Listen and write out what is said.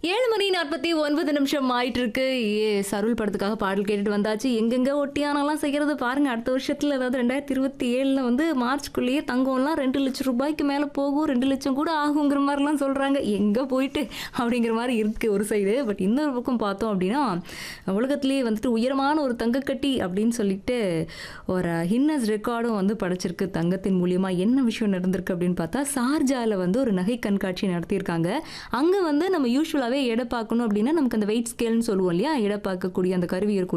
ஏழு மணி நாற்பத்தி ஒன்பது நிமிஷம் ஆயிட்டு இருக்கு ஏ சருள் படத்துக்காக பாடல் கேட்டுட்டு வந்தாச்சு எங்கெங்க ஒட்டியானலாம் செய்யறது பாருங்க அடுத்த வருஷத்துல அதாவது ரெண்டாயிரத்தி இருபத்தி ஏழுல வந்து மார்ச்க்குள்ளேயே தங்கம்லாம் ரெண்டு லட்சம் ரூபாய்க்கு மேல போகும் ரெண்டு லட்சம் கூட ஆகுங்கிற மாதிரிலாம் சொல்றாங்க எங்க போயிட்டு அப்படிங்கிற மாதிரி இருக்கு ஒரு சைடு பட் இன்னொரு பக்கம் பார்த்தோம் அப்படின்னா உலகத்திலேயே வந்துட்டு உயரமான ஒரு தங்கக்கட்டி அப்படின்னு சொல்லிட்டு ஒரு ஹின்னஸ் ரெக்கார்டும் வந்து படைச்சிருக்கு தங்கத்தின் மூலியமா என்ன விஷயம் நடந்திருக்கு அப்படின்னு பார்த்தா சார்ஜால வந்து ஒரு நகை கண்காட்சி நடத்தியிருக்காங்க அங்க வந்து நம்ம யூஸ்வலாகவே எடை பார்க்கணும் அப்படின்னா நமக்கு அந்த வெயிட் ஸ்கேல்னு சொல்லுவோம் இல்லையா எடை பார்க்கக்கூடிய அந்த கருவி இருக்கும்